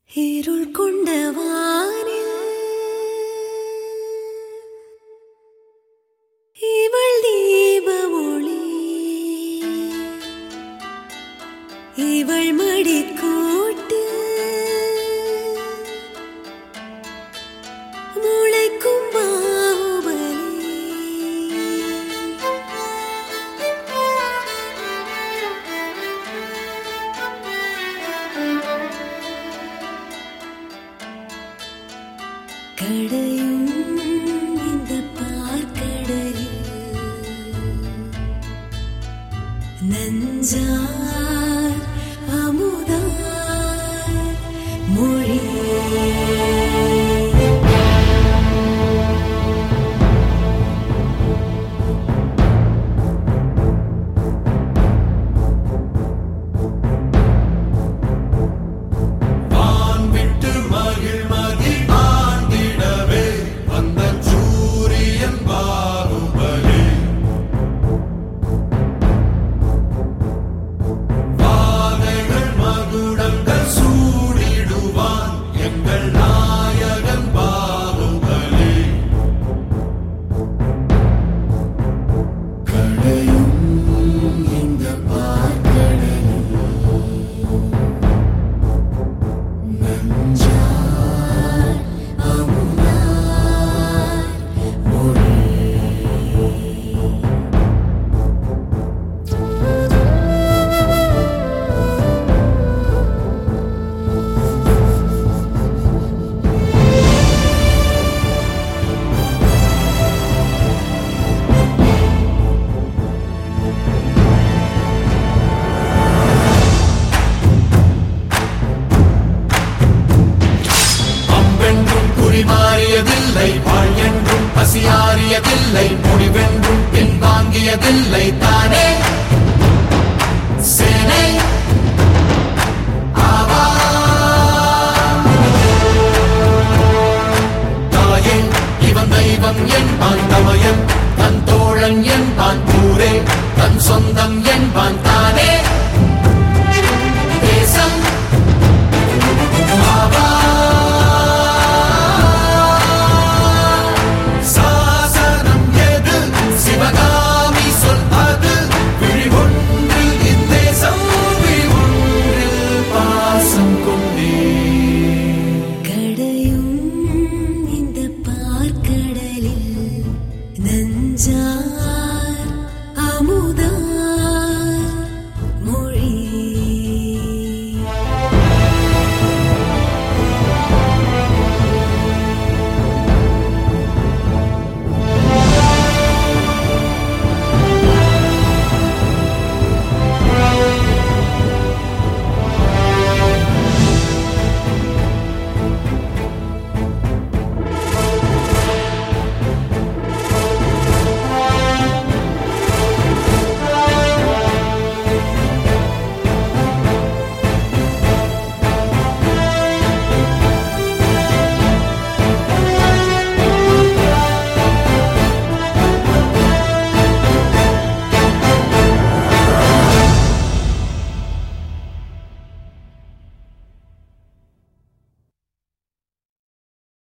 இருள் கொண்ட வானில் இவள் தீப ஒளி இவள் மடிக்கூட்டு முளைக்கும் பாகுபலி கடையும் இந்த பார்க்கடலில் நஞ்சார் அமுதார் மொழி வான் விட்டு மகிழ்மதி ஆண்டிடவே வந்த சூரியன் பாகுபலி வாதைகள் மகுடங்கள் சூடிடுவான் எங்கள் நாயகன் பாகுபலி கடையும் இந்த பார்க்கடலில் நஞ்சார் அமுதார் மொழி அம்பென்றும் குறிமாறியதில்லை வாழ் என்றும் பசியாறியதில்லை முடிவென்றும் பின்வாங்கியதில்லை தானே சேனை ஆவா தாயே இவன் தெய்வம் என்பான் தமயன் தன் தோழன் என்பான் ஊரே தன் சொந்தம் என்பான்